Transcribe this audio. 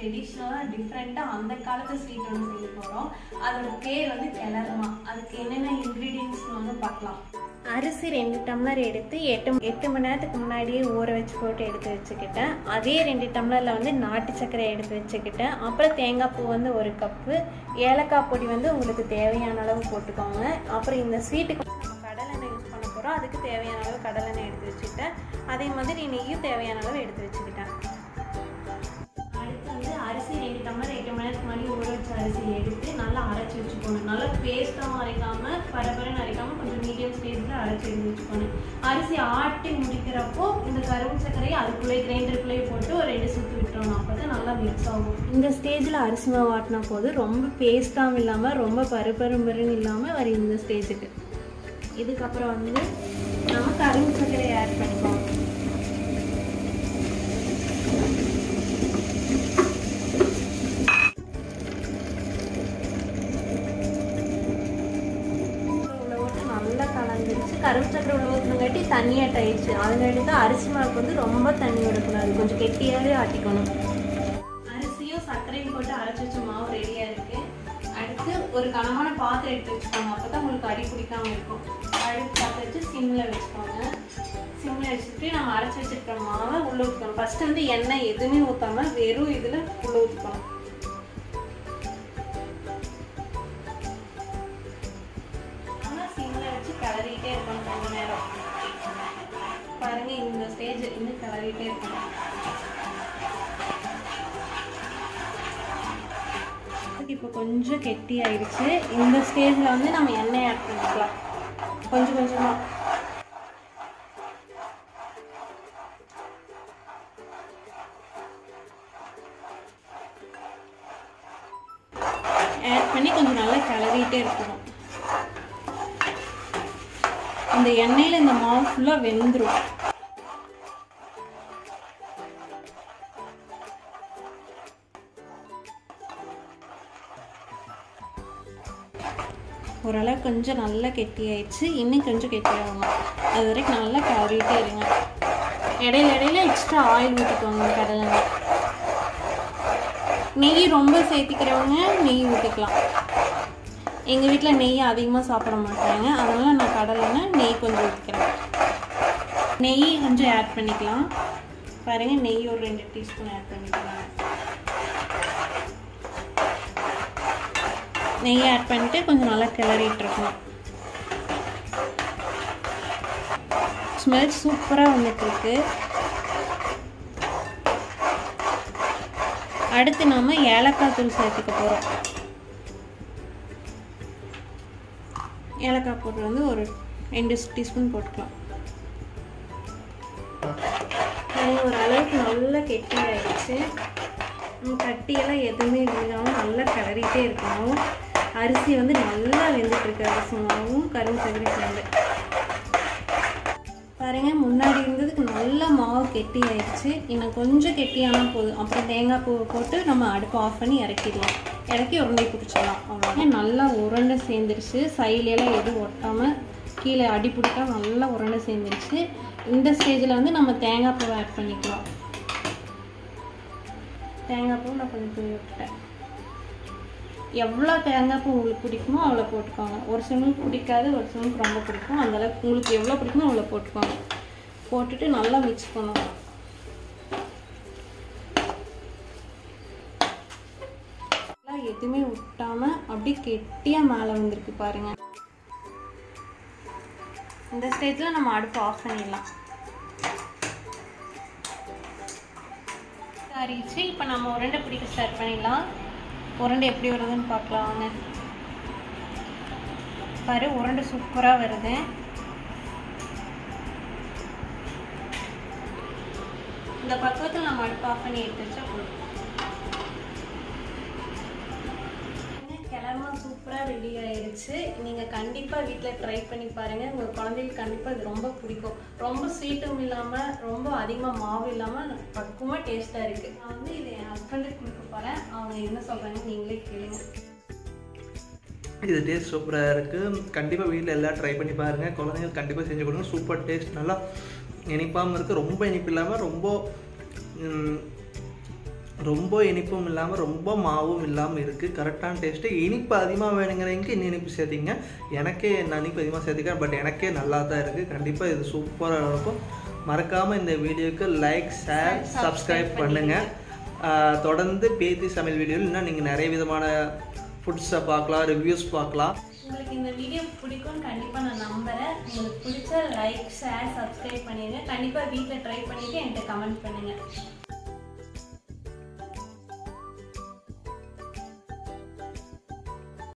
ட்ரெடிஷ்னலாக டிஃப்ரெண்ட்டாக அந்த காலத்து ஸ்வீட் ஒன்று செய்ய போகிறோம் அதோட பேர் வந்து கிளறுமா அதுக்கு என்னென்ன இன்க்ரீடியன்ஸ் வந்து பார்க்கலாம் அரிசி ரெண்டு டம்ளர் எடுத்து எட்டு எட்டு மணி நேரத்துக்கு முன்னாடியே ஊற வச்சு போட்டு எடுத்து வச்சுக்கிட்டேன் அதே ரெண்டு டம்ளரில் வந்து நாட்டு சர்க்கரை எடுத்து வச்சுக்கிட்டேன் அப்புறம் தேங்காய் பூ வந்து ஒரு கப்பு ஏலக்காய் பொடி வந்து உங்களுக்கு தேவையான அளவு போட்டுக்கோங்க அப்புறம் இந்த ஸ்வீட்டுக்கு வந்து நம்ம கடலெண்ணெய் யூஸ் பண்ண போகிறோம் அதுக்கு தேவையான அளவு கடலெண்ணெய் எடுத்து வச்சுக்கிட்டேன் அதே மாதிரி நெய்யும் தேவையான அளவு எடுத்து வச்சுக்கிட்டேன் அடுத்து வந்து அரிசி ரெண்டு டம்ளர் எட்டு மணி நேரத்துக்கு முன்னாடி ஊற வச்ச அரிசி எடுத்து நல்லா அரைச்சி வச்சுக்கணும் நல்லா பேஸ்ட்டாகவும் அரைக்காமல் பரபரன்னு அரைக்காமல் கொஞ்சம் மீடியம் ஸ்டேஜில் அரைச்சி எடுத்து வச்சுக்கணும் அரிசி ஆட்டி முடிக்கிறப்போ இந்த கரும்பு சர்க்கரையை அதுக்குள்ளே கிரைண்டருக்குள்ளேயே போட்டு ஒரு ரெண்டு சுற்று விட்டுறணும் அப்போ தான் நல்லா மிக்ஸ் ஆகும் இந்த ஸ்டேஜில் அரிசி மாவு ஆட்டினா போது ரொம்ப பேஸ்ட்டாகவும் இல்லாமல் ரொம்ப பருப்பரும்பருன்னு இல்லாமல் வரும் இந்த ஸ்டேஜுக்கு இதுக்கப்புறம் வந்து நம்ம கரும்பு சர்க்கரையை ஆட் பண்ணிக்குவோம் உள்ள போட்டு நல்லா கலந்துருச்சு கரும்பு சக்கரை உள்ள ஊற்றுனங்காட்டி தண்ணியாட்ட ஆயிடுச்சு அதனாடி தான் அரிசி மாவுக்கு வந்து ரொம்ப தண்ணி விடக்கூடாது கொஞ்சம் கெட்டியாகவே ஆட்டிக்கணும் அரிசியும் சர்க்கரையும் போட்டு அரைச்சி வச்ச மாவு ரெடியாக இருக்கு அடுத்து ஒரு கனமான பாத்திரம் எடுத்து வச்சுக்கோங்க அப்போ தான் உங்களுக்கு அடி பிடிக்காம இருக்கும் அடுப்பு பற்ற வச்சு சிம்மில் வச்சுக்கோங்க சிம்மில் வச்சுட்டு நம்ம அரைச்சி வச்சிருக்கிற மாவை உள்ளே ஊற்றணும் ஃபஸ்ட்டு வந்து எண்ணெய் எதுவுமே ஊற்றாம வெறும் இதில் உள்ளே ஊற்றிக்கணும் ஆனால் சிம்மில் வச்சு கிளறிட்டே இருக்கணும் கொஞ்ச நேரம் பாருங்க இந்த ஸ்டேஜ் இன்னும் கிளறிட்டே இருக்கணும் இப்போ கொஞ்சம் கெட்டி ஆயிடுச்சு இந்த ஸ்டேஜில் வந்து நம்ம எண்ணெய் ஆட் பண்ணிக்கலாம் கொஞ்சம் கொஞ்சமாக ஆட் பண்ணி கொஞ்சம் நல்லா கிளறிட்டே இருக்கணும் இந்த எண்ணெயில் இந்த மாவு ஃபுல்லாக வெந்துடும் ஓரளவு கொஞ்சம் நல்லா கெட்டி ஆயிடுச்சு இன்னும் கொஞ்சம் கெட்டியாகும் அது வரைக்கும் நல்லா கிளறிட்டே இருங்க இடையில இடையில எக்ஸ்ட்ரா ஆயில் ஊற்றிக்கோங்க கடலை நெய் ரொம்ப சேர்த்திக்கிறவங்க நெய் ஊற்றிக்கலாம் எங்கள் வீட்டில் நெய் அதிகமாக சாப்பிட மாட்டாங்க அதனால் நான் கடலைன்னா நெய் கொஞ்சம் ஊற்றிக்கிறேன் நெய் கொஞ்சம் ஆட் பண்ணிக்கலாம் பாருங்கள் நெய் ஒரு ரெண்டு டீஸ்பூன் ஆட் பண்ணிக்கலாம் நெய் ஆட் பண்ணிட்டு கொஞ்சம் நல்லா கிளறிட்டு இருக்கணும் ஸ்மெல் சூப்பராக வந்துட்டு இருக்கு அடுத்து நம்ம ஏலக்காய் தூள் சேர்த்துக்க போகிறோம் ஏலக்காய் பவுடர் வந்து ஒரு ரெண்டு டீஸ்பூன் போட்டுக்கலாம் ஒரு அளவுக்கு நல்லா கெட்டி ஆயிடுச்சு கட்டியெல்லாம் எதுவுமே இல்லாமல் நல்லா கிளறிட்டே இருக்கணும் அரிசி வந்து நல்லா வெந்துட்டு இருக்கு அரிசி மாவும் கரும்பு சக்கரை சேர்ந்து பாருங்க முன்னாடி இருந்ததுக்கு நல்ல மாவு கெட்டி ஆயிடுச்சு இன்னும் கொஞ்சம் கெட்டியானா போதும் அப்புறம் தேங்காய் பூவை போட்டு நம்ம அடுப்பு ஆஃப் பண்ணி இறக்கிடலாம் இறக்கி உருண்டை பிடிச்சிடலாம் அவ்வளோ நல்லா உருண்டை சேர்ந்துருச்சு சைட்லலாம் எதுவும் ஒட்டாமல் கீழே அடி பிடிக்காம நல்லா உருண்டை சேர்ந்துருச்சு இந்த ஸ்டேஜில் வந்து நம்ம தேங்காய் பூவை ஆட் பண்ணிக்கலாம் தேங்காய் பூ நான் கொஞ்சம் தூவி விட்டுட்டேன் எவ்வளோ தேங்காய் பூ உங்களுக்கு பிடிக்குமோ அவ்வளோ போட்டுக்கோங்க ஒரு சிலருக்கு பிடிக்காது ஒரு சிலருக்கு ரொம்ப பிடிக்கும் அந்தளவுக்கு உங்களுக்கு எவ்வளோ பிடிக்குமோ அவ்வளோ போட்டுக்கோங்க போட்டுட்டு நல்லா மிக்ஸ் பண்ணுவோம் எதுவுமே விட்டாம அப்படியே கெட்டியாக மேலே வந்திருக்கு பாருங்க இந்த ஸ்டேஜில் நம்ம அடுப்பு ஆஃப் பண்ணிடலாம் ஆறிடுச்சு இப்போ நம்ம உருண்டை பிடிக்க ஸ்டார்ட் பண்ணிடலாம் உருண்டை எப்படி வருதுன்னு பார்க்கலாம் வாங்க பாரு உருண்டை சூப்பராக வருது இந்த பக்குவத்தில் நம்ம அடுப்பு ஆஃப் பண்ணி எடுத்து வச்சா போதும் கிளம்பா சூப்பராக ரெடி ஆயிடுச்சு நீங்கள் கண்டிப்பாக வீட்டில் ட்ரை பண்ணி பாருங்கள் உங்கள் குழந்தைகளுக்கு கண்டிப்பாக இது ரொம்ப பிடிக்கும் ரொம்ப ஸ்வீட்டும் இல்லாமல் ரொம்ப அதிகமாக மாவு இல்லாமல் பக்குவமாக டேஸ்ட்டாக இருக்குது நான் வந்து இதை என் ஹஸ்பண்டுக்கு கொடுக்க போகிறேன் அவங்க என்ன சொல்கிறாங்கன்னு நீங்களே கேளுங்க இது டேஸ்ட் சூப்பராக இருக்குது கண்டிப்பாக வீட்டில் எல்லாம் ட்ரை பண்ணி பாருங்கள் குழந்தைங்களுக்கு கண்டிப்பாக செஞ்சு கொடுங்க சூப்பர் டேஸ்ட் நல்லா இனிப்பாகவும் இருக்குது ரொம்ப இனிப்பு இல்லாமல் ரொம்ப ம், ரொம்ப இனிப்பும் இல்லாமல் ரொம்ப மாவும் இல்லாமல் இருக்குது கரெக்டான டேஸ்ட்டு இனிப்பு அதிகமாக வேணுங்கிறவங்க இன்னும் இனிப்பு சேர்த்திங்க எனக்கே நான் இனிப்பு அதிகமாக சேர்த்திக்கிறேன் பட் எனக்கே நல்லா தான் இருக்குது கண்டிப்பாக இது சூப்பராக இருக்கும் மறக்காமல் இந்த வீடியோக்கு லைக் ஷேர் சப்ஸ்கிரைப் பண்ணுங்கள் ஆஹ் தொடர்ந்து பேத்தி சமையல் வீடியோவில் இன்னும் நீங்கள் நிறைய விதமான ஃபுட்ஸை பார்க்கலாம் ரிவ்யூஸ் பார்க்கலாம் உங்களுக்கு இந்த வீடியோ பிடிக்கும்னு கண்டிப்பாக நான் நம்புறேன் உங்களுக்கு பிடிச்ச லைக் ஷேர் சப்ஸ்கிரைப் பண்ணிடுங்க கண்டிப்பாக வீட்டில் ட்ரை பண்ணிவிட்டு என்கிட்ட கமெண்ட் பண்ணுங்கள்